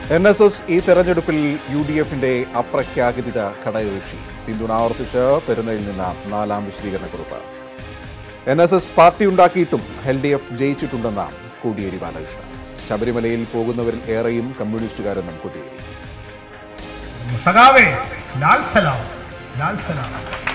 N S S ഈ തെരഞ്ഞെടുപ്പിൽ U D എഫിന്റെ അപ്രഖ്യാപിത ഘടകകക്ഷി പിന്തുണ ആവർത്തിച്ച് പെരുന്നയിൽ നിന്ന് നാലാം വിശദീകരണ കുറിപ്പ് എൻ എസ് എസ് പാർട്ടി ഉണ്ടാക്കിയിട്ടും എൽ ഡി എഫ് ജയിച്ചിട്ടുണ്ടെന്ന് കോടിയേരി ബാലകൃഷ്ണൻ ശബരിമലയിൽ പോകുന്നവരിൽ ഏറെയും കമ്മ്യൂണിസ്റ്റുകാരെന്നും കോടിയേരി സഖാവേ ലാൽ സലാം ലാൽ സലാം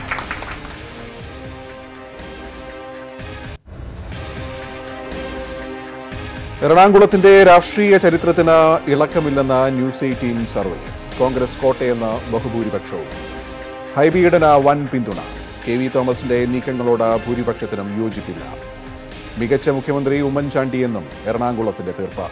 എറണാകുളത്തിന്റെ രാഷ്ട്രീയ ചരിത്രത്തിന് ഇളക്കമില്ലെന്ന ന്യൂസ് എയ്റ്റീൻ സർവേ കോൺഗ്രസ് കോട്ടയെന്ന് ബഹുഭൂരിപക്ഷവും ഹൈബിയിടന് വൻ പിന്തുണ കെ വി തോമസിന്റെ നീക്കങ്ങളോട് ഭൂരിപക്ഷത്തിനും യോജിപ്പില്ല മികച്ച മുഖ്യമന്ത്രി ഉമ്മൻചാണ്ടിയെന്നും എറണാകുളത്തിന്റെ തീർപ്പ്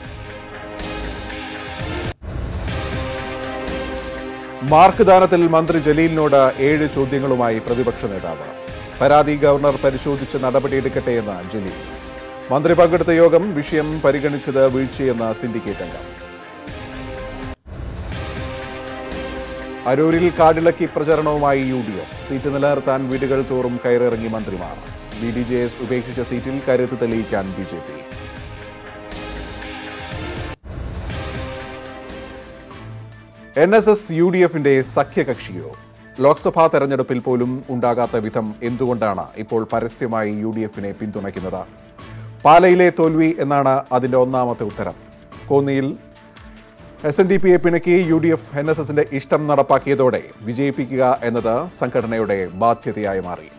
മാർക്ക് ദാനത്തിൽ മന്ത്രി ജലീലിനോട് ഏഴ് ചോദ്യങ്ങളുമായി പ്രതിപക്ഷ നേതാവ് പരാതി ഗവർണർ പരിശോധിച്ച് നടപടിയെടുക്കട്ടെ എന്ന് ജലീൽ മന്ത്രി പങ്കെടുത്ത യോഗം വിഷയം പരിഗണിച്ചത് വീഴ്ചയെന്ന സിൻഡിക്കേറ്റ് അംഗം അരൂരിൽ കാടിളക്കി പ്രചരണവുമായി യു ഡി എഫ് സീറ്റ് നിലനിർത്താൻ വീടുകൾ തോറും കയറിറങ്ങി മന്ത്രിമാർ ബി ഡി ജെ എസ് ഉപേക്ഷിച്ച സീറ്റിൽ കരുത്ത് തെളിയിക്കാൻ B J P N S S U D എഫിന്റെ സഖ്യകക്ഷിയോ ലോക്സഭാ തെരഞ്ഞെടുപ്പിൽ പോലും ഉണ്ടാകാത്ത വിധം എന്തുകൊണ്ടാണ് ഇപ്പോൾ പരസ്യമായി യു ഡി എഫിനെ പിന്തുണയ്ക്കുന്നത് പാലയിലെ തോൽവി എന്നാണ് അതിന്റെ ഒന്നാമത്തെ ഉത്തരം കോന്നിയിൽ എസ് എൻ ഡി പിയെ പിണക്കി U D F N S എസിന്റെ ഇഷ്ടം നടപ്പാക്കിയതോടെ വിജയിപ്പിക്കുക എന്നത് സംഘടനയുടെ ബാധ്യതയായി മാറി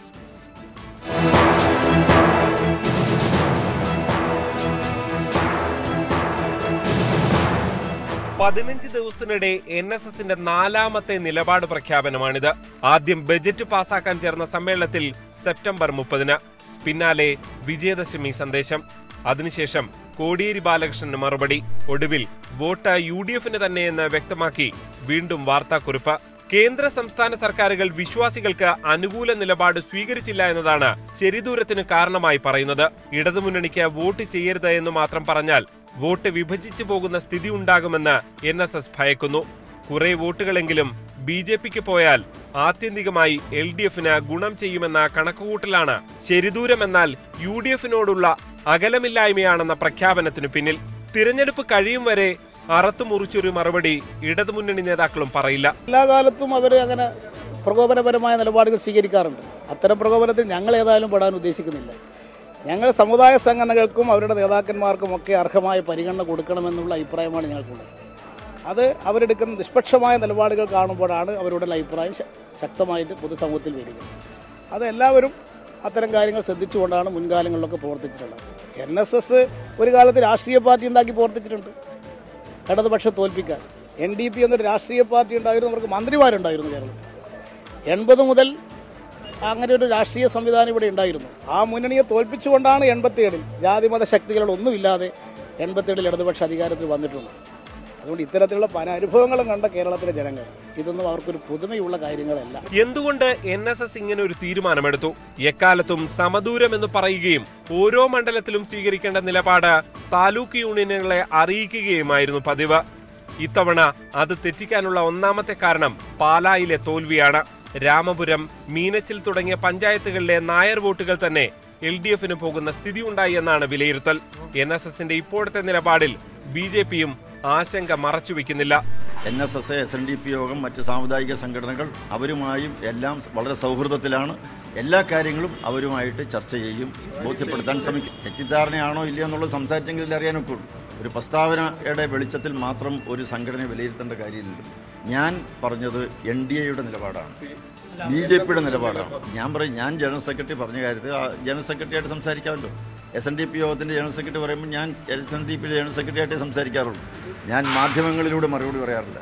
പതിനഞ്ച് ദിവസത്തിനിടെ എൻ എസ് എസിന്റെ നാലാമത്തെ നിലപാട് പ്രഖ്യാപനമാണിത് ആദ്യം ബജറ്റ് പാസാക്കാൻ ചേർന്ന സമ്മേളനത്തിൽ സെപ്റ്റംബർ മുപ്പതിന് പിന്നാലെ വിജയദശമി സന്ദേശം അതിനുശേഷം കോടിയേരി ബാലകൃഷ്ണന് മറുപടി ഒടുവിൽ വോട്ട് യു ഡി എഫിന് തന്നെയെന്ന് വ്യക്തമാക്കി വീണ്ടും വാർത്താക്കുറിപ്പ് കേന്ദ്ര സംസ്ഥാന സർക്കാരുകൾ വിശ്വാസികൾക്ക് അനുകൂല നിലപാട് സ്വീകരിച്ചില്ല എന്നതാണ് ശരിദൂരത്തിന് കാരണമായി പറയുന്നത് ഇടതുമുന്നണിക്ക് വോട്ട് ചെയ്യരുത് എന്ന് മാത്രം പറഞ്ഞാൽ വോട്ട് വിഭജിച്ചു പോകുന്ന സ്ഥിതി ഉണ്ടാകുമെന്ന് എൻ എസ് എസ് ഭയക്കുന്നു കുറെ വോട്ടുകളെങ്കിലും ബി ജെ പിക്ക് പോയാൽ ആത്യന്തികമായി എൽ ഡി എഫിന് ഗുണം ചെയ്യുമെന്ന കണക്കുകൂട്ടലാണ് ശരിദൂരമെന്നാൽ യു ഡി എഫിനോടുള്ള അകലമില്ലായ്മയാണെന്ന പ്രഖ്യാപനത്തിനു പിന്നിൽ തിരഞ്ഞെടുപ്പ് കഴിയും വരെ അറത്തുമുറിച്ചൊരു മറുപടി ഇടതുമുന്നണി നേതാക്കളും പറയില്ല എല്ലാ കാലത്തും അവർ അങ്ങനെ പ്രകോപനപരമായ നിലപാടുകൾ സ്വീകരിക്കാറുണ്ട് അത്തരം പ്രകോപനത്തിൽ ഞങ്ങൾ ഏതായാലും പെടാൻ ഉദ്ദേശിക്കുന്നില്ല ഞങ്ങൾ സമുദായ സംഘടനകൾക്കും അവരുടെ നേതാക്കന്മാർക്കും ഒക്കെ അർഹമായ പരിഗണന കൊടുക്കണമെന്നുള്ള അഭിപ്രായമാണ് ഞങ്ങൾക്കുള്ളത് അത് അവരെടുക്കുന്ന നിഷ്പക്ഷമായ നിലപാടുകൾ കാണുമ്പോഴാണ് അവരുടെ അഭിപ്രായം ശ- ശക്തമായിട്ട് പൊതുസമൂഹത്തിൽ വരിക അത് എല്ലാവരും അത്തരം കാര്യങ്ങൾ ശ്രദ്ധിച്ചുകൊണ്ടാണ് മുൻകാലങ്ങളിലൊക്കെ പ്രവർത്തിച്ചിട്ടുള്ളത് എൻ എസ് എസ് ഒരു കാലത്ത് രാഷ്ട്രീയ പാർട്ടി ഉണ്ടാക്കി പ്രവർത്തിച്ചിട്ടുണ്ട് ഇടതുപക്ഷം തോൽപ്പിക്കാൻ എൻ ഡി പി എന്നൊരു രാഷ്ട്രീയ പാർട്ടി ഉണ്ടായിരുന്നു അവർക്ക് മന്ത്രിമാരുണ്ടായിരുന്നു കേരളത്തിൽ എൺപത് മുതൽ അങ്ങനെ ഒരു രാഷ്ട്രീയ സംവിധാനം ഇവിടെ ഉണ്ടായിരുന്നു ആ മുന്നണിയെ തോൽപ്പിച്ചുകൊണ്ടാണ് എൺപത്തിയേഴിൽ ജാതിമത ശക്തികളൊന്നുമില്ലാതെ എൺപത്തിയേഴിൽ ഇടതുപക്ഷ അധികാരത്തിൽ വന്നിട്ടുണ്ട് അതുകൊണ്ട് ഇത്തരത്തിലുള്ള പല അനുഭവങ്ങളും കണ്ട കേരളത്തിലെ ജനങ്ങൾ ഇതൊന്നും അവർക്കൊരു പുതുമയുള്ള കാര്യങ്ങളല്ല എന്തുകൊണ്ട് എൻ എസ് എസ് ഇങ്ങനെ ഒരു തീരുമാനമെടുത്തു എക്കാലത്തും സമദൂരം എന്ന് പറയുകയും ഓരോ മണ്ഡലത്തിലും സ്വീകരിക്കേണ്ട നിലപാട് താലൂക്ക് യൂണിയനുകളെ അറിയിക്കുകയുമായിരുന്നു പതിവ് ഇത്തവണ അത് തെറ്റിക്കാനുള്ള ഒന്നാമത്തെ കാരണം പാലായിലെ തോൽവിയാണ് രാമപുരം മീനച്ചിൽ തുടങ്ങിയ പഞ്ചായത്തുകളിലെ നായർ വോട്ടുകൾ തന്നെ എൽ ഡി എഫിന് പോകുന്ന സ്ഥിതി ഉണ്ടായി എന്നാണ് വിലയിരുത്തൽ എൻ എസ് എസിന്റെ ഇപ്പോഴത്തെ നിലപാടിൽ ബി ജെ പിയും ആശങ്ക മറച്ചുവെക്കുന്നില്ല N S S S N D P യോഗം മറ്റ് സാമുദായിക സംഘടനകൾ അവരുമായും എല്ലാം വളരെ സൗഹൃദത്തിലാണ് എല്ലാ കാര്യങ്ങളും അവരുമായിട്ട് ചർച്ച ചെയ്യും ബോധ്യപ്പെടുത്താൻ ശ്രമിക്കും തെറ്റിദ്ധാരണയാണോ ഇല്ലയോ എന്നുള്ളത് സംസാരിച്ചെങ്കിൽ അറിയാനൊക്കെ ഉള്ളൂ ഒരു പ്രസ്താവനയുടെ വെളിച്ചത്തിൽ മാത്രം ഒരു സംഘടനയെ വിലയിരുത്തേണ്ട കാര്യമില്ല ഞാൻ പറഞ്ഞത് എൻ ഡി എയുടെ നിലപാടാണ് ബി ജെ പിയുടെ നിലപാടാണ് ഞാൻ പറയും ഞാൻ ജനറൽ സെക്രട്ടറി പറഞ്ഞ കാര്യത്തിൽ ആ ജനറൽ സെക്രട്ടറി ആയിട്ട് സംസാരിക്കാമല്ലോ എസ് എൻ ഡി പി യോഗത്തിൻ്റെ ജനറൽ സെക്രട്ടറി പറയുമ്പോൾ ഞാൻ എസ് എൻ ഡി പിയുടെ ജനറൽ സെക്രട്ടറി ആയിട്ടേ സംസാരിക്കാറുള്ളൂ ഞാൻ മാധ്യമങ്ങളിലൂടെ മറുപടി പറയാറില്ല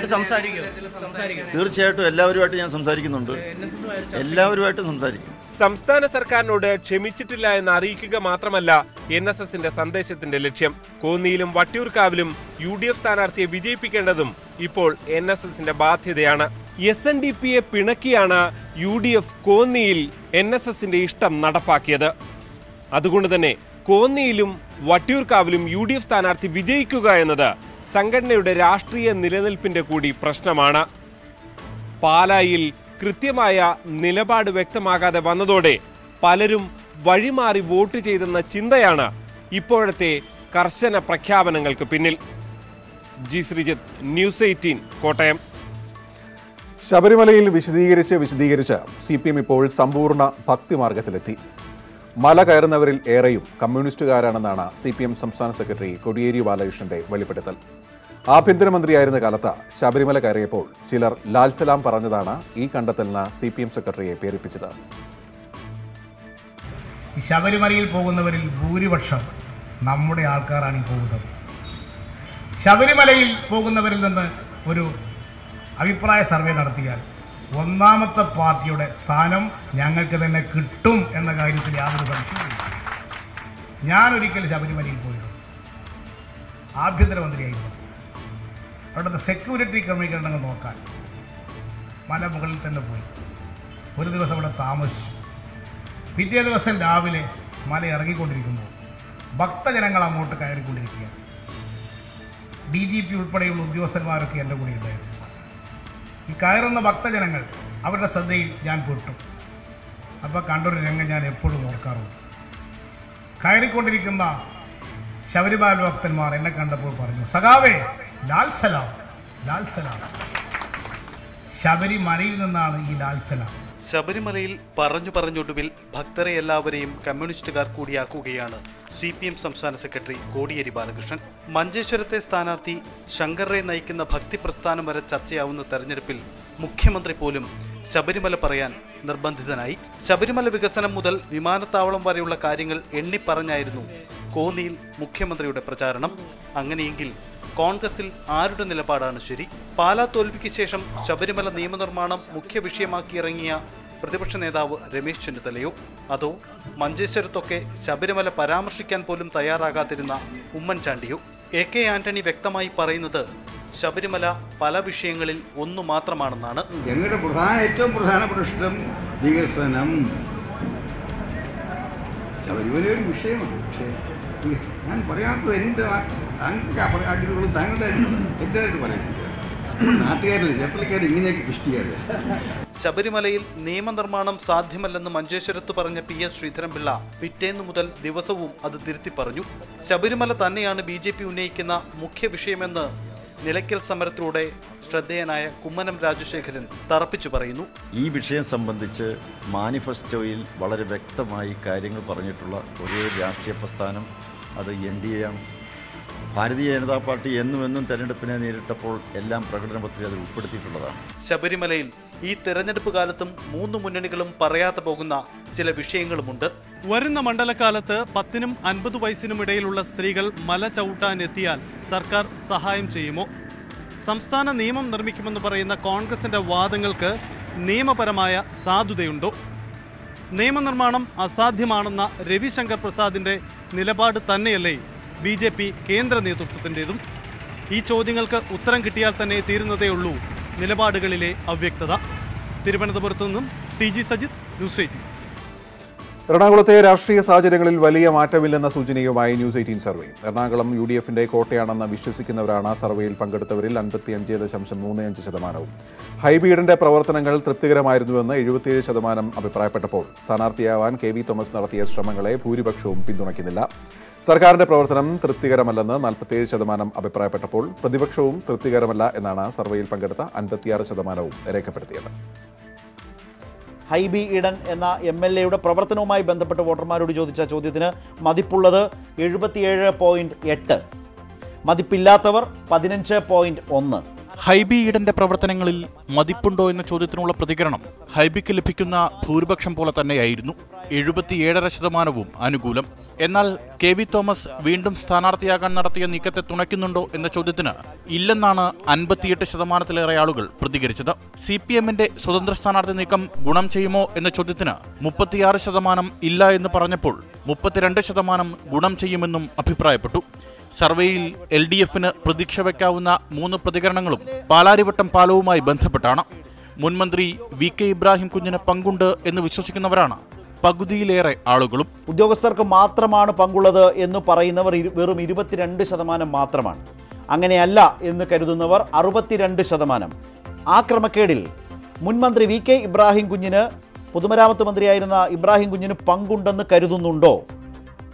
തീർച്ചയായിട്ടും എല്ലാവരുമായിട്ട് ഞാൻ സംസാരിക്കുന്നുണ്ട് എല്ലാവരുമായിട്ടും സംസാരിക്കും സംസ്ഥാന സർക്കാരിനോട് ക്ഷമിച്ചിട്ടില്ല എന്ന് അറിയിക്കുക മാത്രമല്ല എൻ എസ് എസിന്റെ സന്ദേശത്തിന്റെ ലക്ഷ്യം കോന്നിയിലും വട്ടിയൂർക്കാവിലും യു ഡി എഫ് സ്ഥാനാർത്ഥിയെ വിജയിപ്പിക്കേണ്ടതും ഇപ്പോൾ എൻ എസ് എസിന്റെ ബാധ്യതയാണ് എസ് എൻ ഡി പിയെ പിണക്കിയാണ് യു ഡി എഫ് കോന്നിയിൽ എൻ എസ് എസിന്റെ ഇഷ്ടം നടപ്പാക്കിയത് അതുകൊണ്ട് തന്നെ കോന്നിയിലും വട്ടിയൂർക്കാവിലും യു ഡി എഫ് സ്ഥാനാർത്ഥി വിജയിക്കുക എന്നത് സംഘടനയുടെ രാഷ്ട്രീയ നിലനിൽപ്പിന്റെ കൂടി പ്രശ്നമാണ് പാലായിൽ കൃത്യമായ നിലപാട് വ്യക്തമാകാതെ വന്നതോടെ പലരും വഴിമാറി വോട്ട് ചെയ്തെന്ന ചിന്തയാണ് ഇപ്പോഴത്തെ കർശന പ്രഖ്യാപനങ്ങൾക്ക് പിന്നിൽ G Sreejith news eighteen Kottayam ശബരിമലയിൽ വിശദീകരിച്ച് വിശദീകരിച്ച് സി പി എം ഇപ്പോൾ സമ്പൂർണ്ണ ഭക്തിമാർഗത്തിലെത്തി മല കയറുന്നവരിൽ ഏറെയും കമ്മ്യൂണിസ്റ്റുകാരാണെന്നാണ് സി പി എം സംസ്ഥാന സെക്രട്ടറി കോടിയേരി ബാലകൃഷ്ണന്റെ വെളിപ്പെടുത്തൽ ആഭ്യന്തരമന്ത്രിയായിരുന്ന കാലത്ത് ശബരിമല കയറിയപ്പോൾ ചിലർ ലാൽ സലാം പറഞ്ഞതാണ് ഈ കണ്ടെത്തലിന് സി പി എം സെക്രട്ടറിയെ പേരിപ്പിച്ചത് ഈ ശബരിമലയിൽ പോകുന്നവരിൽ ഭൂരിപക്ഷം നമ്മുടെ ആൾക്കാരാണ് ഈ പോകുന്നത് ശബരിമലയിൽ പോകുന്നവരിൽ നിന്ന് ഒരു അഭിപ്രായ സർവേ നടത്തിയാൽ ഒന്നാമത്തെ പാർട്ടിയുടെ സ്ഥാനം ഞങ്ങൾക്ക് തന്നെ കിട്ടും എന്ന കാര്യത്തിൽ യാതൊരു സംശയവുമില്ല ഞാൻ ഒരിക്കൽ ശബരിമലയിൽ പോയിരുന്നു ആഭ്യന്തരമന്ത്രിയായിരുന്നു അവിടുത്തെ സെക്യൂരിറ്റി ക്രമീകരണങ്ങൾ നോക്കാൻ മല മുകളിൽ തന്നെ പോയി ഒരു ദിവസം അവിടെ താമസിച്ചു പിറ്റേ ദിവസം രാവിലെ മല ഇറങ്ങിക്കൊണ്ടിരിക്കുമ്പോൾ ഭക്തജനങ്ങൾ അങ്ങോട്ട് കയറിക്കൊണ്ടിരിക്കുക ഡി ജി പി ഉൾപ്പെടെയുള്ള ഉദ്യോഗസ്ഥന്മാരൊക്കെ എൻ്റെ കൂടെ ഉണ്ടായിരുന്നു ഈ കയറുന്ന ഭക്തജനങ്ങൾ അവരുടെ ശ്രദ്ധയിൽ ഞാൻ പെട്ടു അപ്പോൾ കണ്ടൊരു രംഗം ഞാൻ എപ്പോഴും ഓർക്കാറുണ്ട് കയറിക്കൊണ്ടിരിക്കുന്ന ശബരിമല ഭക്തന്മാർ എന്നെ കണ്ടപ്പോൾ പറഞ്ഞു സഖാവേ ലാൽ സലാം ലാൽ സലാം ശബരിമലയിൽ നിന്നാണ് ഈ ലാൽ സലാം ശബരിമലയിൽ പറഞ്ഞു പറഞ്ഞൊടുവിൽ ഭക്തരെ എല്ലാവരെയും കമ്മ്യൂണിസ്റ്റുകാർ കൂടിയാക്കുകയാണ് സി പി എം സംസ്ഥാന സെക്രട്ടറി കോടിയേരി ബാലകൃഷ്ണൻ മഞ്ചേശ്വരത്തെ സ്ഥാനാർത്ഥി ശങ്കറെ നയിക്കുന്ന ഭക്തി പ്രസ്ഥാനം വരെ ചർച്ചയാവുന്ന തെരഞ്ഞെടുപ്പിൽ മുഖ്യമന്ത്രി പോലും ശബരിമല പറയാൻ നിർബന്ധിതനായി ശബരിമല വികസനം മുതൽ വിമാനത്താവളം വരെയുള്ള കാര്യങ്ങൾ എണ്ണിപ്പറഞ്ഞായിരുന്നു കോന്നിയിൽ മുഖ്യമന്ത്രിയുടെ പ്രചാരണം അങ്ങനെയെങ്കിൽ കോൺഗ്രസിൽ ആരുടെ നിലപാടാണ് ശരി പാലാ തോൽവിക്ക് ശേഷം ശബരിമല നിയമനിർമ്മാണം മുഖ്യ വിഷയമാക്കി ഇറങ്ങിയ പ്രതിപക്ഷ നേതാവ് രമേശ് ചെന്നിത്തലയോ അതോ മഞ്ചേശ്വരത്തൊക്കെ ശബരിമല പരാമർശിക്കാൻ പോലും തയ്യാറാകാതിരുന്ന ഉമ്മൻചാണ്ടിയോ എ കെ ആന്റണി വ്യക്തമായി പറയുന്നത് ശബരിമല പല വിഷയങ്ങളിൽ ഒന്നു മാത്രമാണെന്നാണ് ഞങ്ങളുടെ പ്രധാന ഏറ്റവും പ്രധാനപ്പെട്ട ഇഷ്ടം വികസനം ശബരിമല ഒരു വിഷയമാണ് പക്ഷേ ഈ ഞാൻ പറയാത്തത് എൻ്റെ താങ്കളുടെ ആഗ്രഹങ്ങളും താങ്കളുടെ എൻ്റെതായിട്ട് പറയുന്നില്ല നമ്മുടെ നാട്ടുകാരില്ല ചേട്ടലിക്കാർ ഇങ്ങനെയൊക്കെ ട്വിസ്റ്റ് ചെയ്യാതെ ശബരിമലയിൽ നിയമനിർമ്മാണം സാധ്യമല്ലെന്ന് മഞ്ചേശ്വരത്ത് പറഞ്ഞ പി എസ് ശ്രീധരൻപിള്ള പിറ്റേന്നു മുതൽ ദിവസവും അത് തിരുത്തി പറഞ്ഞു ശബരിമല തന്നെയാണ് ബി ജെ പി ഉന്നയിക്കുന്ന മുഖ്യ വിഷയമെന്ന് നിലയ്ക്കൽ സമരത്തിലൂടെ ശ്രദ്ധേയനായ കുമ്മനം രാജശേഖരൻ തറപ്പിച്ചു പറയുന്നു ഈ വിഷയം സംബന്ധിച്ച് മാനിഫെസ്റ്റോയിൽ വളരെ വ്യക്തമായി കാര്യങ്ങൾ പറഞ്ഞിട്ടുള്ള ഒരേ രാഷ്ട്രീയ പ്രസ്ഥാനം അത് എൻ ഡി എ ആണ് ഭാരതീയ ജനതാ പാർട്ടി എന്നും എന്നും തെരഞ്ഞെടുപ്പിനെ നേരിട്ടപ്പോൾ എല്ലാം പ്രകടന പത്രിക അതിൽ ഉൾപ്പെടുത്തിയിട്ടുള്ളതാണ് ശബരിമലയിൽ ഈ തെരഞ്ഞെടുപ്പ് കാലത്തും മൂന്ന് മുന്നണികളും പറയാതെ പോകുന്ന ചില വിഷയങ്ങളുമുണ്ട് വരുന്ന മണ്ഡലകാലത്ത് പത്തിനും അൻപത് വയസ്സിനുമിടയിലുള്ള സ്ത്രീകൾ മല ചവിട്ടാൻ എത്തിയാൽ സർക്കാർ സഹായം ചെയ്യുമോ സംസ്ഥാന നിയമം നിർമ്മിക്കുമെന്ന് പറയുന്ന കോൺഗ്രസിന്റെ വാദങ്ങൾക്ക് നിയമപരമായ സാധുതയുണ്ടോ നിയമനിർമ്മാണം അസാധ്യമാണെന്ന രവിശങ്കർ പ്രസാദിന്റെ നിലപാട് തന്നെയല്ലേ ബി ജെ പി കേന്ദ്ര നേതൃത്വത്തിൻ്റെതും ഈ ചോദ്യങ്ങൾക്ക് ഉത്തരം കിട്ടിയാൽ തന്നെ തീരുന്നതേ ഉള്ളൂ നിലപാടുകളിലെ അവ്യക്തത തിരുവനന്തപുരത്തു നിന്നും T G Sajith news eighteen എറണാകുളത്തെ രാഷ്ട്രീയ സാഹചര്യങ്ങളിൽ വലിയ മാറ്റമില്ലെന്ന സൂചനയുമായി news eighteen survey Ernakulam U D എഫിന്റെ കോട്ടയാണെന്ന് വിശ്വസിക്കുന്നവരാണ് സർവേയിൽ പങ്കെടുത്തവരിൽ അൻപത്തിയഞ്ച് ദശാംശം മൂന്ന് അഞ്ച് ശതമാനവും ഹൈബീഡിന്റെ പ്രവർത്തനങ്ങൾ തൃപ്തികരമായിരുന്നുവെന്ന് എഴുപത്തിയേഴ് ശതമാനം അഭിപ്രായപ്പെട്ടപ്പോൾ സ്ഥാനാർത്ഥിയാവാൻ കെ വി തോമസ് നടത്തിയ ശ്രമങ്ങളെ ഭൂരിപക്ഷവും പിന്തുണയ്ക്കുന്നില്ല സർക്കാരിന്റെ പ്രവർത്തനം തൃപ്തികരമല്ലെന്ന് നാൽപ്പത്തിയേഴ് ശതമാനം അഭിപ്രായപ്പെട്ടപ്പോൾ പ്രതിപക്ഷവും തൃപ്തികരമല്ല എന്നാണ് സർവേയിൽ പങ്കെടുത്ത അൻപത്തിയാറ് ശതമാനവും രേഖപ്പെടുത്തിയത് ഹൈബി ഈഡൻ എന്ന എം എൽ എയുടെ പ്രവർത്തനവുമായി ബന്ധപ്പെട്ട് വോട്ടർമാരോട് ചോദിച്ച ചോദ്യത്തിന് മതിപ്പുള്ളത് എഴുപത്തിയേഴ് പോയിന്റ് എട്ട് മതിപ്പില്ലാത്തവർ പതിനഞ്ച് പോയിന്റ് ഒന്ന് ഹൈബി ഈഡന്റെ പ്രവർത്തനങ്ങളിൽ മതിപ്പുണ്ടോ എന്ന ചോദ്യത്തിനുള്ള പ്രതികരണം ഹൈബിക്ക് ലഭിക്കുന്ന ഭൂരിപക്ഷം പോലെ തന്നെയായിരുന്നു എഴുപത്തിയേഴര ശതമാനവും അനുകൂലം എന്നാൽ കെ വി തോമസ് വീണ്ടും സ്ഥാനാർത്ഥിയാകാൻ നടത്തിയ നീക്കത്തെ തുണയ്ക്കുന്നുണ്ടോ എന്ന ചോദ്യത്തിന് ഇല്ലെന്നാണ് അൻപത്തിയെട്ട് ശതമാനത്തിലേറെ ആളുകൾ പ്രതികരിച്ചത് സി പി എമ്മിന്റെ സ്വതന്ത്ര സ്ഥാനാർത്ഥി നീക്കം ഗുണം ചെയ്യുമോ എന്ന ചോദ്യത്തിന് മുപ്പത്തിയാറ് ശതമാനം ഇല്ല എന്ന് പറഞ്ഞപ്പോൾ മുപ്പത്തിരണ്ട് ശതമാനം ഗുണം ചെയ്യുമെന്നും അഭിപ്രായപ്പെട്ടു സർവേയിൽ എൽ ഡി എഫിന് പ്രതീക്ഷ വയ്ക്കാവുന്ന മൂന്ന് പ്രതികരണങ്ങളും പാലാരിവട്ടം പാലവുമായി ബന്ധപ്പെട്ടാണ് മുൻമന്ത്രി വി കെ ഇബ്രാഹിം കുഞ്ഞിന് പങ്കുണ്ട് എന്ന് വിശ്വസിക്കുന്നവരാണ് പകുതിയിലേറെ ആളുകളും ഉദ്യോഗസ്ഥർക്ക് മാത്രമാണ് പങ്കുള്ളത് എന്ന് പറയുന്നവർ ഇരു- വെറും ഇരുപത്തിരണ്ട് ശതമാനം മാത്രമാണ് അങ്ങനെയല്ല എന്ന് കരുതുന്നവർ അറുപത്തിരണ്ട് ശതമാനം ആ ക്രമക്കേടിൽ മുൻമന്ത്രി വി കെ ഇബ്രാഹിം കുഞ്ഞിന് പൊതുമരാമത്ത് മന്ത്രിയായിരുന്ന ഇബ്രാഹിം കുഞ്ഞിന് പങ്കുണ്ടെന്ന് കരുതുന്നുണ്ടോ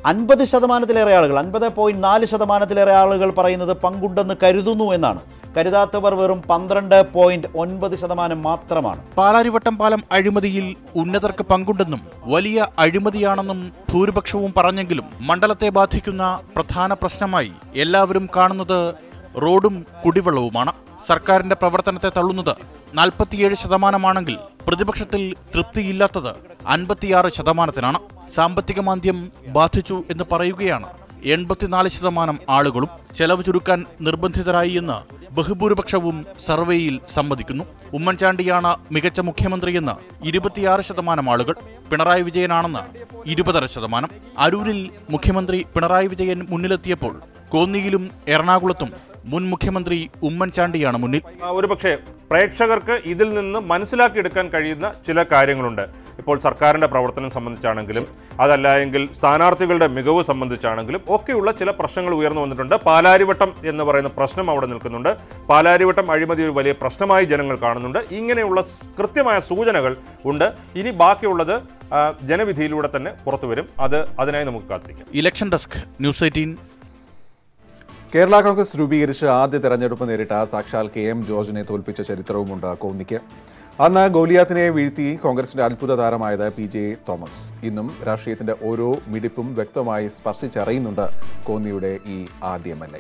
അൻപത് ശതമാനത്തിലേറെ ആളുകൾ അൻപത് പോയിന്റ് നാല് ശതമാനത്തിലേറെ ആളുകൾ പറയുന്നത് പങ്കുണ്ടെന്ന് കരുതുന്നു എന്നാണ് കരുതാത്തവർ വെറും പന്ത്രണ്ട് പോയിന്റ് ഒൻപത് ശതമാനം മാത്രമാണ് പാലാരിവട്ടം പാലം അഴിമതിയിൽ ഉന്നതർക്ക് പങ്കുണ്ടെന്നും വലിയ അഴിമതിയാണെന്നും ഭൂരിപക്ഷവും പറഞ്ഞെങ്കിലും മണ്ഡലത്തെ ബാധിക്കുന്ന പ്രധാന പ്രശ്നമായി എല്ലാവരും കാണുന്നത് റോഡും കുടിവെള്ളവുമാണ് സർക്കാരിന്റെ പ്രവർത്തനത്തെ തള്ളുന്നത് നാൽപ്പത്തിയേഴ് ശതമാനമാണെങ്കിൽ പ്രതിപക്ഷത്തിൽ തൃപ്തിയില്ലാത്തത് അൻപത്തിയാറ് ശതമാനത്തിനാണ് സാമ്പത്തിക മാന്ദ്യം ബാധിച്ചു എന്ന് പറയുകയാണ് എൺപത്തിനാല് ശതമാനം ആളുകളും ചെലവ് ചുരുക്കാൻ നിർബന്ധിതരായി എന്ന് ബഹുഭൂരിപക്ഷവും സർവേയിൽ സമ്മതിക്കുന്നു ഉമ്മൻചാണ്ടിയാണ് മികച്ച മുഖ്യമന്ത്രിയെന്ന് ഇരുപത്തിയാറ് ശതമാനം ആളുകൾ പിണറായി വിജയനാണെന്ന് ഇരുപതര ശതമാനം അരൂരിൽ മുഖ്യമന്ത്രി പിണറായി വിജയൻ മുന്നിലെത്തിയപ്പോൾ കോന്നിയിലും എറണാകുളത്തും മുൻ മുഖ്യമന്ത്രി ഉമ്മൻചാണ്ടിയാണ് മുന്നിൽ ആ, ഒരുപക്ഷെ പ്രേക്ഷകർക്ക് ഇതിൽ നിന്ന് മനസ്സിലാക്കിയെടുക്കാൻ കഴിയുന്ന ചില കാര്യങ്ങളുണ്ട് ഇപ്പോൾ സർക്കാരിൻ്റെ പ്രവർത്തനം സംബന്ധിച്ചാണെങ്കിലും അതല്ല എങ്കിൽ സ്ഥാനാർത്ഥികളുടെ മികവ് സംബന്ധിച്ചാണെങ്കിലും ഒക്കെയുള്ള ചില പ്രശ്നങ്ങൾ ഉയർന്നു വന്നിട്ടുണ്ട് പാലാരിവട്ടം എന്ന് പറയുന്ന പ്രശ്നം അവിടെ നിൽക്കുന്നുണ്ട് പാലാരിവട്ടം അഴിമതി ഒരു വലിയ പ്രശ്നമായി ജനങ്ങൾ കാണുന്നുണ്ട് ഇങ്ങനെയുള്ള സ് കൃത്യമായ സൂചനകൾ ഉണ്ട് ഇനി ബാക്കിയുള്ളത് ആ, ജനവിധിയിലൂടെ തന്നെ പുറത്തു വരും അത് അതിനായി നമുക്ക് കാത്തിരിക്കാം election desk news eighteen Kerala Congress രൂപീകരിച്ച ആദ്യ തെരഞ്ഞെടുപ്പ് നേരിട്ട സാക്ഷാൽ കെ എം ജോർജിനെ തോൽപ്പിച്ച ചരിത്രവുമുണ്ട് കോന്നിക്ക് അന്ന് ഗോലിയാത്തിനെ വീഴ്ത്തി കോൺഗ്രസിന്റെ അത്ഭുത താരമായത് പി ജെ തോമസ് ഇന്നും രാഷ്ട്രീയത്തിന്റെ ഓരോ മിടിപ്പും വ്യക്തമായി സ്പർശിച്ചറിയുന്നുണ്ട് കോന്നിയുടെ ഈ ആദ്യ എം എൽ എ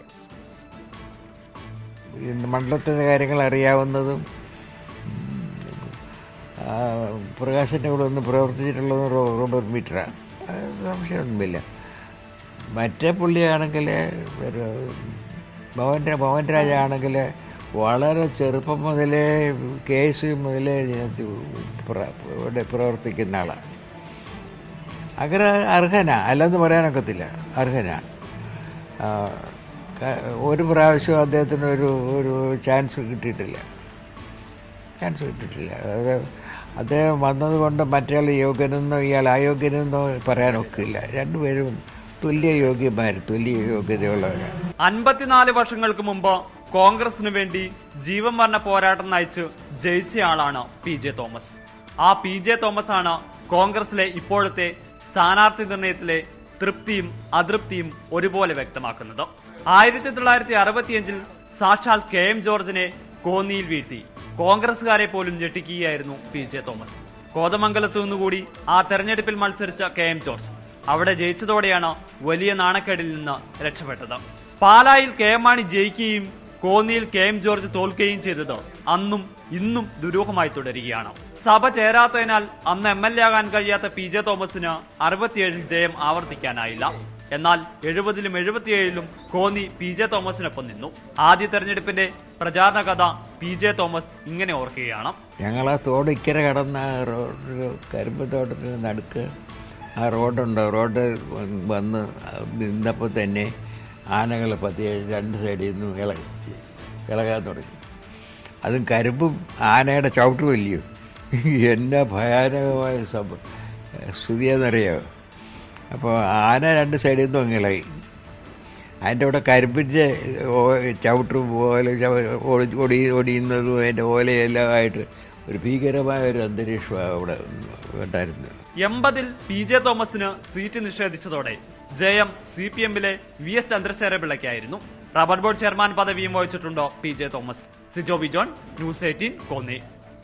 ഇന്ന് മണ്ഡലത്തിൻ്റെ കാര്യങ്ങൾ അറിയാവുന്നതും ആ, പ്രകാശിൻ്റെ കൂടെ ഒന്ന് പ്രവർത്തിച്ചിട്ടുള്ളതും റോ- റോബർട്ട് മീറ്ററാണ് അത് സംശയമൊന്നുമില്ല മറ്റേ പുള്ളിയാണെങ്കിൽ ഒരു ഭവൻ ഭവൻ രാജാണെങ്കിൽ വളരെ ചെറുപ്പം മുതലേ കെ എസ് യു മുതലേ ഇതിനകത്ത് പ്ര- ഇവിടെ പ്രവർത്തിക്കുന്ന ആളാണ് അങ്ങനെ അർഹനാ അല്ലെന്ന് പറയാനൊക്കത്തില്ല അർഹനാ ആ, ക- ഒരു പ്രാവശ്യം അദ്ദേഹത്തിന് ഒരു ഒരു ചാൻസ് കിട്ടിയിട്ടില്ല ചാൻസ് കിട്ടിയിട്ടില്ല അത് അദ്ദേഹം വന്നതുകൊണ്ട് മറ്റേയാൾ യോഗ്യനെന്നോ ഇയാൾ അയോഗ്യനെന്നോ പറയാനൊക്കില്ല രണ്ടുപേരും തുല്യ യോഗ്യന്മാർ തുല്യ യോഗ്യതയുള്ളവരാണ് അൻപത്തിനാല് വർഷങ്ങൾക്ക് മുമ്പ് കോൺഗ്രസിനു വേണ്ടി ജീവൻ മരണ പോരാട്ടം നയിച്ച് ജയിച്ചയാളാണ് പി ജെ തോമസ് ആ പി ജെ തോമസ് ആണ് കോൺഗ്രസിലെ ഇപ്പോഴത്തെ സ്ഥാനാർത്ഥി നിർണയത്തിലെ തൃപ്തിയും അതൃപ്തിയും ഒരുപോലെ വ്യക്തമാക്കുന്നത് ആയിരത്തി തൊള്ളായിരത്തി അറുപത്തിയഞ്ചിൽ സാക്ഷാൽ കെ എം ജോർജിനെ കോന്നിയിൽ വീഴ്ത്തി കോൺഗ്രസുകാരെ പോലും ഞെട്ടിക്കുകയായിരുന്നു പി ജെ തോമസ് കോതമംഗലത്തു നിന്നുകൂടി ആ തെരഞ്ഞെടുപ്പിൽ മത്സരിച്ച കെ എം ജോർജ് അവിടെ ജയിച്ചതോടെയാണ് വലിയ നാണക്കേടിൽ നിന്ന് രക്ഷപ്പെട്ടത് പാലായിൽ കെ എം മാണി ജയിക്കുകയും കോന്നിയിൽ കെ എം ജോർജ് തോൽക്കുകയും ചെയ്തത് അന്നും ഇന്നും ദുരൂഹമായി തുടരുകയാണ് സഭ ചേരാത്തതിനാൽ അന്ന് എം എൽ എ ആകാൻ കഴിയാത്ത പി ജെ തോമസിന് അറുപത്തിയേഴിൽ ജയം ആവർത്തിക്കാനായില്ല എന്നാൽ എഴുപതിലും എഴുപത്തിയേഴിലും കോന്നി പി ജെ തോമസിനൊപ്പം നിന്നു ആദ്യ തെരഞ്ഞെടുപ്പിന്റെ പ്രചാരണ കഥ പി ജെ തോമസ് ഇങ്ങനെ ഓർക്കുകയാണ് ഞങ്ങൾ ആ തോട് ഇക്കരെ കടന്ന ആ റോഡ് കരിമ്പ് തോട്ടത്തിന് നടുക്ക് ആ റോഡുണ്ട് റോഡ് വന്ന് നിന്നപ്പോൾ തന്നെ ആനകൾ പതിയെ രണ്ട് സൈഡിൽ നിന്നും ഇളകി ഇളകാൻ തുടങ്ങി അതും കരിമ്പും ആനയുടെ ചവിട്ടുമല്ലയോ എന്നാ ഭയാനകമായ സംഭവം സ്ഥിതിയെന്നറിയാമോ അപ്പോൾ ആന രണ്ട് സൈഡിൽ നിന്നും അങ്ങ് ഇളകി അതിൻ്റെ കൂടെ കരിമ്പിൻ്റെ ചവിട്ട് പോലെ ചവ- ഒടി- ഒടി ഒടിയുന്നതും അതിൻ്റെ ഓലയെല്ലാം ആയിട്ട് ഒരു ഭീകരമായ ഒരു അന്തരീക്ഷം അവിടെ ഉണ്ടായിരുന്നു എൺപതിൽ പി ജെ തോമസിന് സീറ്റ് നിഷേധിച്ചതോടെ ജയം സി പി എമ്മിലെ വി എസ് ചന്ദ്രശേഖര പിള്ളയ്ക്കായിരുന്നു റബ്ബർ ബോർഡ് ചെയർമാൻ പദവിയും വഹിച്ചിട്ടുണ്ട് P J Thomas Sijo Bijon news eighteen Konni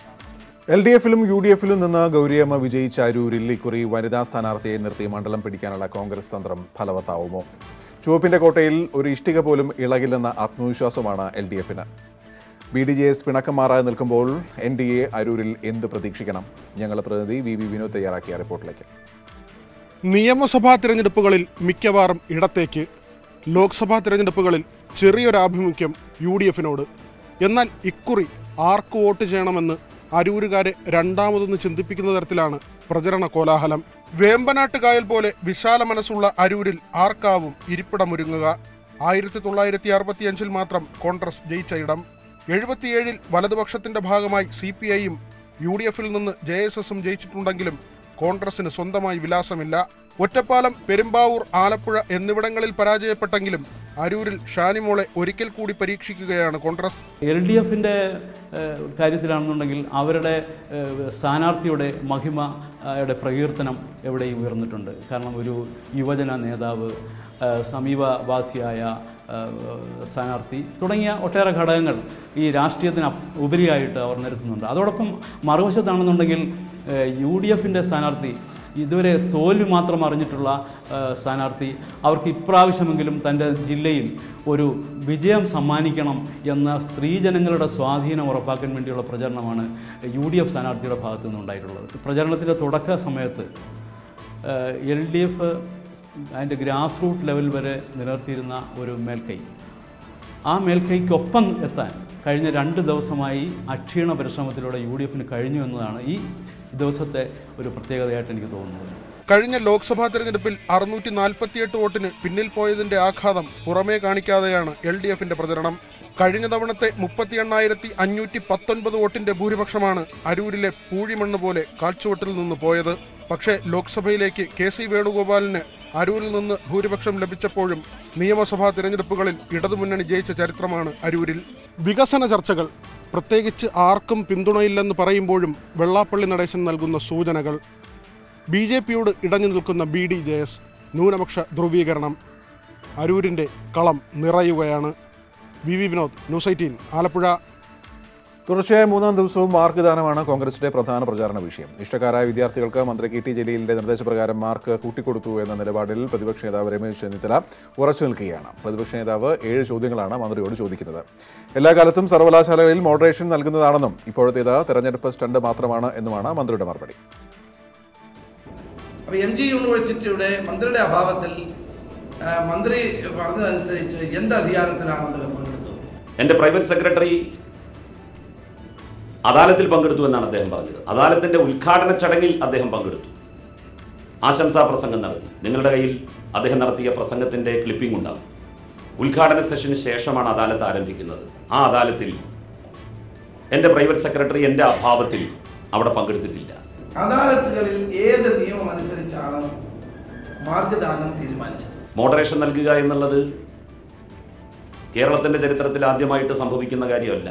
L D എഫിലും യു ഡി എഫിലും നിന്ന് ഗൗരിയമ്മ വിജയിച്ച അരൂരിൽ ഇക്കുറി വനിതാ സ്ഥാനാർത്ഥിയെ നിർത്തി മണ്ഡലം പിടിക്കാനുള്ള കോൺഗ്രസ് തന്ത്രം ഫലവത്താവുമോ ചുവപ്പിന്റെ കോട്ടയിൽ ഒരു ഇഷ്ടിക പോലും ഇളകില്ലെന്ന ആത്മവിശ്വാസമാണ് എൽ ഡി എഫിന് ബി ഡി ജെ എസ് പിണക്കം മാറാതെ നിൽക്കുമ്പോൾ എൻ ഡി എ അരൂരിൽ എന്ത് പ്രതീക്ഷിക്കണം ഞങ്ങളുടെ പ്രതിനിധി വി വി വിനോദ് തയ്യാറാക്കിയ റിപ്പോർട്ടിലേക്ക് നിയമസഭാ തിരഞ്ഞെടുപ്പുകളിൽ മിക്കവാറും ഇടത്തേക്ക് ലോക്സഭാ തിരഞ്ഞെടുപ്പുകളിൽ ചെറിയൊരാഭിമുഖ്യം യു ഡി എഫിനോട് എന്നാൽ ഇക്കുറി ആർക്ക് വോട്ട് ചെയ്യണമെന്ന് അരൂരുകാരെ രണ്ടാമതൊന്ന് ചിന്തിപ്പിക്കുന്ന തരത്തിലാണ് പ്രചരണ കോലാഹലം വേമ്പനാട്ട് കായൽ പോലെ വിശാല മനസ്സുള്ള അരൂരിൽ ആർക്കാവും ഇരിപ്പിടമൊരുങ്ങുക ആയിരത്തി തൊള്ളായിരത്തി അറുപത്തിയഞ്ചിൽ മാത്രം കോൺഗ്രസ് ജയിച്ച ഇടം എഴുപത്തിയേഴിൽ വലതുപക്ഷത്തിന്റെ ഭാഗമായി സി പി ഐയും യു ഡി എഫിൽ നിന്ന് ജെ എസ് എസും ജയിച്ചിട്ടുണ്ടെങ്കിലും കോൺഗ്രസിന് സ്വന്തമായി വിലാസമില്ല ഒറ്റപ്പാലം പെരുമ്പാവൂർ ആലപ്പുഴ എന്നിവിടങ്ങളിൽ പരാജയപ്പെട്ടെങ്കിലും അരൂരിൽ ഷാനിമോളെ ഒരിക്കൽ കൂടി പരീക്ഷിക്കുകയാണ് കോൺഗ്രസ് എൽ ഡി എഫിൻ്റെ കാര്യത്തിലാണെന്നുണ്ടെങ്കിൽ അവരുടെ ഏഹ്, സ്ഥാനാർത്ഥിയുടെ മഹിമയുടെ പ്രകീർത്തനം എവിടെയും ഉയർന്നിട്ടുണ്ട് കാരണം ഒരു യുവജന നേതാവ് ഏഹ്, സമീപവാസിയായ ഏഹ്, സ്ഥാനാർത്ഥി തുടങ്ങിയ ഒട്ടേറെ ഘടകങ്ങൾ ഈ രാഷ്ട്രീയത്തിന് അപ്- ഉപരിയായിട്ട് അവർ നിരത്തുന്നുണ്ട് അതോടൊപ്പം മറുവശത്താണെന്നുണ്ടെങ്കിൽ യു ഡി എഫിൻ്റെ സ്ഥാനാർത്ഥി ഇതുവരെ തോൽവി മാത്രം അറിഞ്ഞിട്ടുള്ള ആ, സ്ഥാനാർത്ഥി അവർക്ക് ഇപ്രാവശ്യമെങ്കിലും തൻ്റെ ജില്ലയിൽ ഒരു വിജയം സമ്മാനിക്കണം എന്ന സ്ത്രീജനങ്ങളുടെ സ്വാധീനം ഉറപ്പാക്കാൻ വേണ്ടിയുള്ള പ്രചരണമാണ് യു ഡി എഫ് സ്ഥാനാർത്ഥിയുടെ ഭാഗത്തു നിന്നുണ്ടായിട്ടുള്ളത് പ്രചരണത്തിൻ്റെ തുടക്ക സമയത്ത് എൽ ഡി എഫ് അതിൻ്റെ ഗ്രാസ് റൂട്ട് ലെവൽ വരെ നിലനിർത്തിയിരുന്ന ഒരു മേൽക്കൈ ആ മേൽക്കൈക്കൊപ്പം എത്താൻ കഴിഞ്ഞ രണ്ട് ദിവസമായി അക്ഷീണ പരിശ്രമത്തിലൂടെ യു ഡി എഫിന് കഴിഞ്ഞു എന്നതാണ് ഈ ദിവസത്തെ ഒരു പ്രത്യേകതയായിട്ട് എനിക്ക് തോന്നുന്നത് കഴിഞ്ഞ ലോക്സഭാ തെരഞ്ഞെടുപ്പിൽ അറുന്നൂറ്റി നാൽപ്പത്തിയെട്ട് വോട്ടിന് പിന്നിൽ പോയതിന്റെ ആഘാതം പുറമേ കാണിക്കാതെയാണ് എൽ ഡി എഫിന്റെ പ്രചരണം കഴിഞ്ഞ തവണത്തെ മുപ്പത്തി എണ്ണായിരത്തി അഞ്ഞൂറ്റി പത്തൊൻപത് വോട്ടിന്റെ ഭൂരിപക്ഷമാണ് അരൂരിലെ പൂഴിമണ്ണ് പോലെ കാൽച്ചുവട്ടിൽ നിന്ന് പോയത് പക്ഷേ ലോക്സഭയിലേക്ക് കെ സി വേണുഗോപാലിന് അരൂരിൽ നിന്ന് ഭൂരിപക്ഷം ലഭിച്ചപ്പോഴും നിയമസഭാ തിരഞ്ഞെടുപ്പുകളിൽ ഇടതുമുന്നണി ജയിച്ച ചരിത്രമാണ് അരൂരിൽ വികസന ചർച്ചകൾ പ്രത്യേകിച്ച് ആർക്കും പിന്തുണയില്ലെന്ന് പറയുമ്പോഴും വെള്ളാപ്പള്ളി നടേശൻ നൽകുന്ന സൂചനകൾ ബി ജെ പിയോട് ഇടഞ്ഞു നിൽക്കുന്ന ബി ഡി ജെ എസ് ന്യൂനപക്ഷ ധ്രുവീകരണം അരൂരിൻ്റെ കളം നിറയുകയാണ് V V Vinod news eighteen Alappuzha തുടർച്ചയായ മൂന്നാം ദിവസവും മാർക്ക് ദാനമാണ് കോൺഗ്രസിന്റെ പ്രധാന പ്രചാരണ വിഷയം ഇഷ്ടക്കാരായ വിദ്യാർത്ഥികൾക്ക് മന്ത്രി കെ ടി ജലീലിന്റെ നിർദ്ദേശപ്രകാരം മാർക്ക് കൂട്ടിക്കൊടുത്തു എന്ന നിലപാടിൽ പ്രതിപക്ഷ നേതാവ് രമേശ് ചെന്നിത്തല ഉറച്ചു നിൽക്കുകയാണ് പ്രതിപക്ഷ നേതാവ് ഏഴ് ചോദ്യങ്ങളാണ് മന്ത്രിയോട് ചോദിക്കുന്നത് എല്ലാ കാലത്തും സർവകലാശാലകളിൽ മോഡറേഷൻ നൽകുന്നതാണെന്നും ഇപ്പോഴത്തേത് തെരഞ്ഞെടുപ്പ് സ്റ്റണ്ട് മാത്രമാണ് എന്നുമാണ് മന്ത്രിയുടെ മറുപടി അപ്പോൾ എം ജി യൂണിവേഴ്സിറ്റിയുടെ മന്ത്രിയുടെ അഭാവത്തിൽ ആ, മന്ത്രി പറഞ്ഞതനുസരിച്ച് എന്ത് അധികാരത്തിലാണ് അദ്ദേഹം പങ്കെടുത്തത് എൻ്റെ പ്രൈവറ്റ് സെക്രട്ടറി അദാലത്തിൽ പങ്കെടുത്തു എന്നാണ് അദ്ദേഹം പറഞ്ഞത് അദാലത്തിന്റെ ഉദ്ഘാടന ചടങ്ങിൽ അദ്ദേഹം പങ്കെടുത്തു ആശംസാ പ്രസംഗം നടത്തി നിങ്ങളുടെ കയ്യിൽ അദ്ദേഹം നടത്തിയ പ്രസംഗത്തിന്റെ ക്ലിപ്പിംഗ് ഉണ്ടാവും ഉദ്ഘാടന സെഷന് ശേഷമാണ് അദാലത്ത് ആരംഭിക്കുന്നത് ആ അദാലത്തിൽ എൻ്റെ പ്രൈവറ്റ് സെക്രട്ടറി എൻ്റെ അഭാവത്തിൽ അവിടെ പങ്കെടുത്തിട്ടില്ല അദാലത്തുകളിൽ ഏത് നിയമം അനുസരിച്ചാണ് മാർഗദാനം തീരുമാനിച്ചത് മോഡറേഷൻ നൽകുക എന്നുള്ളത് കേരളത്തിന്റെ ചരിത്രത്തിൽ ആദ്യമായിട്ട് സംഭവിക്കുന്ന കാര്യമല്ല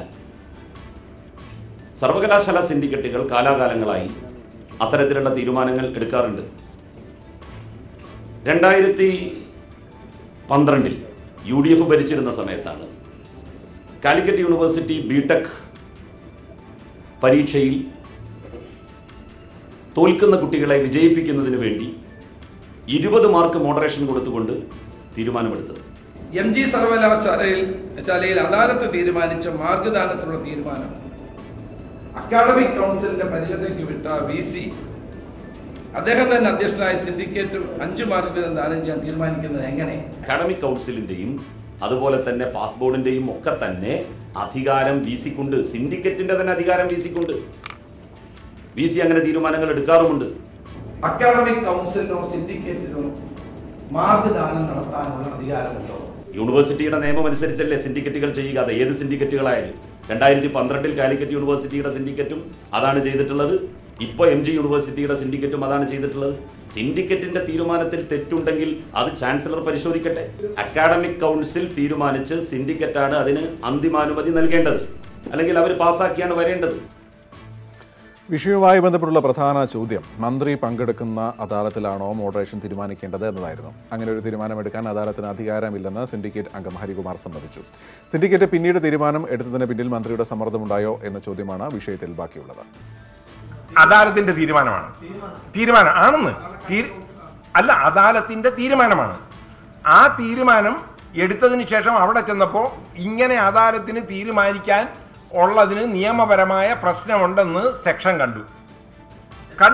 സർവകലാശാല സിൻഡിക്കേറ്റുകൾ കാലാകാലങ്ങളായി അത്തരത്തിലുള്ള തീരുമാനങ്ങൾ എടുക്കാറുണ്ട് രണ്ടായിരത്തി പന്ത്രണ്ടിൽ യു ഡി എഫ് ഭരിച്ചിരുന്ന സമയത്താണ് കാലിക്കറ്റ് യൂണിവേഴ്സിറ്റി ബിടെക് പരീക്ഷയിൽ തോൽക്കുന്ന കുട്ടികളെ വിജയിപ്പിക്കുന്നതിന് വേണ്ടി ഇരുപത് മാർക്ക് മോഡറേഷൻ കൊടുത്തുകൊണ്ട് തീരുമാനമെടുത്തത് എം ജി സർവകലാശാലയിൽ ശാലയിൽ അദാലത്ത് തീരുമാനിച്ച മാർഗദാനത്തിനുള്ള തീരുമാനം അക്കാഡമിക് കൗൺസിലിന്റെ പരിഗണനയ്ക്ക് വിട്ട വി സി അദ്ദേഹം തന്നെ അധ്യക്ഷനായ സിൻഡിക്കേറ്റും അഞ്ചു മാർക്ക് വീതം ദാനം ചെയ്യാൻ തീരുമാനിക്കുന്നത് എങ്ങനെ അക്കാഡമിക് കൗൺസിലിന്റെയും അതുപോലെ തന്നെ പാസ് ബോർഡിന്റെയും ഒക്കെ തന്നെ അധികാരം വി സിക്കുണ്ട് സിൻഡിക്കേറ്റിന്റെ തന്നെ അധികാരം വി സിക്കുണ്ട് വി സി അങ്ങനെ തീരുമാനങ്ങൾ എടുക്കാറുമുണ്ട് അക്കാഡമിക് കൗൺസിലിനോ സിൻഡിക്കേറ്റിനോ മാർഗദാനം നടത്താനുള്ള അധികാരമുണ്ടോ യൂണിവേഴ്സിറ്റിയുടെ നിയമം അനുസരിച്ചല്ലേ സിൻഡിക്കേറ്റുകൾ ചെയ്യുക അത് ഏത് സിൻഡിക്കേറ്റുകളായാലും രണ്ടായിരത്തി പന്ത്രണ്ടിൽ കാലിക്കറ്റ് യൂണിവേഴ്സിറ്റിയുടെ സിൻഡിക്കേറ്റും അതാണ് ചെയ്തിട്ടുള്ളത് ഇപ്പോൾ എം ജി യൂണിവേഴ്സിറ്റിയുടെ സിൻഡിക്കേറ്റും അതാണ് ചെയ്തിട്ടുള്ളത് സിൻഡിക്കേറ്റിന്റെ തീരുമാനത്തിൽ തെറ്റുണ്ടെങ്കിൽ അത് ചാൻസലർ പരിശോധിക്കട്ടെ അക്കാഡമിക് കൗൺസിൽ തീരുമാനിച്ച് സിൻഡിക്കേറ്റാണ് അതിന് അന്തിമാനുമതി നൽകേണ്ടത് അല്ലെങ്കിൽ അവർ പാസ്സാക്കിയാണ് വരേണ്ടത് വിഷയവുമായി ബന്ധപ്പെട്ടുള്ള പ്രധാന ചോദ്യം മന്ത്രി പങ്കെടുക്കുന്ന അദാലത്തിലാണോ മോഡറേഷൻ തീരുമാനിക്കേണ്ടത് എന്നതായിരുന്നു അങ്ങനെ ഒരു തീരുമാനമെടുക്കാൻ അദാലത്തിന് അധികാരമില്ലെന്ന് സിൻഡിക്കേറ്റ് അംഗം ഹരികുമാർ സമ്മതിച്ചു സിൻഡിക്കേറ്റ് പിന്നീട് തീരുമാനം എടുത്തതിന് പിന്നിൽ മന്ത്രിയുടെ സമ്മർദ്ദമുണ്ടായോ എന്ന ചോദ്യമാണ് വിഷയത്തിൽ ബാക്കിയുള്ളത് അദാലത്തിന്റെ തീരുമാനമാണ് തീരുമാനം ആണെന്ന് തീരു- അല്ല അദാലത്തിന്റെ തീരുമാനമാണ് ആ തീരുമാനം എടുത്തതിന് ശേഷം അവിടെ ചെന്നപ്പോൾ ഇങ്ങനെ അദാലത്തിന് തീരുമാനിക്കാൻ ഉള്ളതിന് നിയമപരമായ പ്രശ്നമുണ്ടെന്ന് സെക്ഷൻ കണ്ടു കൺ-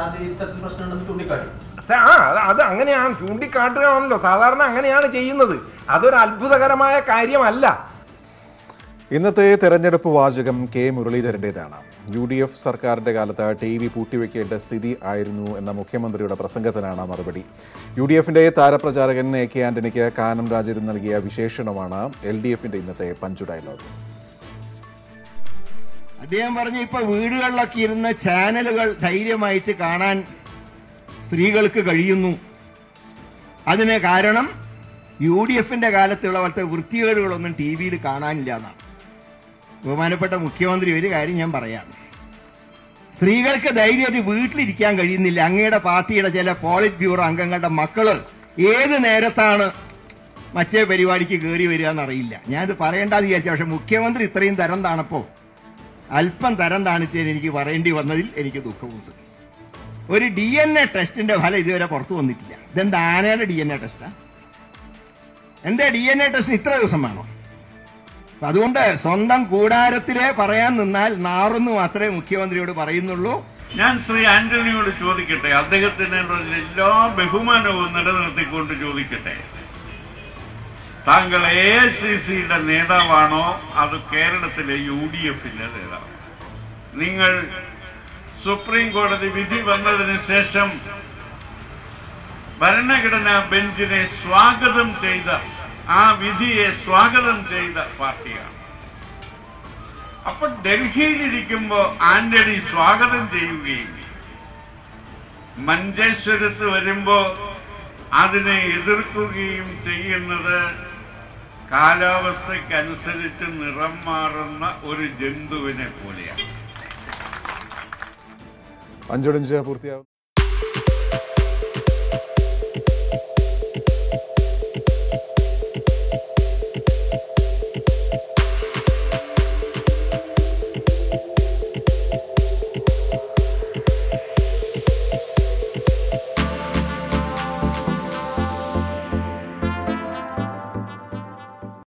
സ- ആ അത് അത് അങ്ങനെയാണ് ചൂണ്ടിക്കാട്ടുകയാണല്ലോ സാധാരണ അങ്ങനെയാണ് ചെയ്യുന്നത് അതൊരു അത്ഭുതകരമായ കാര്യമല്ല ഇന്നത്തെ തെരഞ്ഞെടുപ്പ് വാചകം കെ മുരളീധരൻ്റേതാണ് യു ഡി എഫ് സർക്കാരിന്റെ കാലത്ത് ടി വി പൂട്ടിവെക്കേണ്ട സ്ഥിതി ആയിരുന്നു എന്ന മുഖ്യമന്ത്രിയുടെ പ്രസംഗത്തിനാണ് മറുപടി യു ഡി എഫിന്റെ താരപ്രചാരകൻ എ കെ ആന്റണിക്ക് കാനം രാജേന്ദ്രൻ നൽകിയ വിശേഷണമാണ് എൽ ഡി എഫിന്റെ ഇന്നത്തെ പഞ്ചു ഡയലോഗ് അദ്ദേഹം പറഞ്ഞു ഇപ്പൊ വീടുകളിലൊക്കെ ഇരുന്ന ചാനലുകൾ ധൈര്യമായിട്ട് കാണാൻ സ്ത്രീകൾക്ക് കഴിയുന്നു അതിന് കാരണം യു ഡി എഫിന്റെ കാലത്തുള്ള പോലത്തെ വൃത്തികേടുകളൊന്നും ടി വിയിൽ കാണാനില്ല എന്നാണ് ബഹുമാനപ്പെട്ട മുഖ്യമന്ത്രി ഒരു കാര്യം ഞാൻ പറയാം സ്ത്രീകൾക്ക് ധൈര്യത്തിൽ വീട്ടിലിരിക്കാൻ കഴിയുന്നില്ല അങ്ങയുടെ പാർട്ടിയുടെ ചില പോളിറ്റ് ബ്യൂറോ അംഗങ്ങളുടെ മക്കള് ഏത് നേരത്താണ് മറ്റേ പരിപാടിക്ക് കയറി വരിക എന്നറിയില്ല ഞാനിത് പറയേണ്ടെന്ന് വിചാരിച്ചു പക്ഷെ മുഖ്യമന്ത്രി ഇത്രയും തരം താണപ്പോ അല്പം തരം താണിച്ചതിന് എനിക്ക് പറയേണ്ടി വന്നതിൽ എനിക്ക് ദുഃഖമുണ്ട് ഒരു ഡി എൻ എ ടെസ്റ്റിന്റെ ഫലം ഇതുവരെ പുറത്തു വന്നിട്ടില്ല ഇതെന്താ ആനയുടെ ഡി എൻ എ ടെസ്റ്റാ എന്റെ ഡി എൻ എ ടെസ്റ്റിന് ഇത്ര ദിവസം വേണോ അപ്പൊ അതുകൊണ്ട് സ്വന്തം കൂടാരത്തിലെ പറയാൻ നിന്നാൽ നാറെന്ന് മാത്രമേ മുഖ്യമന്ത്രിയോട് പറയുന്നുള്ളൂ ഞാൻ ശ്രീ ആന്റണിയോട് ചോദിക്കട്ടെ അദ്ദേഹത്തിനുള്ള എല്ലാ ബഹുമാനവും നിലനിർത്തിക്കൊണ്ട് ചോദിക്കട്ടെ താങ്കൾ എ ഐ സി സിയുടെ നേതാവാണോ അത് കേരളത്തിലെ യു ഡി എഫിന്റെ നേതാവ് നിങ്ങൾ സുപ്രീം കോടതി വിധി വന്നതിന് ശേഷം ഭരണഘടനാ ബെഞ്ചിനെ സ്വാഗതം ചെയ്ത ആ വിധിയെ സ്വാഗതം ചെയ്ത പാർട്ടിയാണ് അപ്പൊ ഡൽഹിയിലിരിക്കുമ്പോ ആന്റണി സ്വാഗതം ചെയ്യുകയും മഞ്ചേശ്വരത്ത് വരുമ്പോ അതിനെ എതിർക്കുകയും ചെയ്യുന്നത് കാലാവസ്ഥയ്ക്കനുസരിച്ച് നിറം മാറുന്ന ഒരു ജന്തുവിനെ പോലെയാണ് അഞ്ചോടിഞ്ച് പൂർത്തിയാവും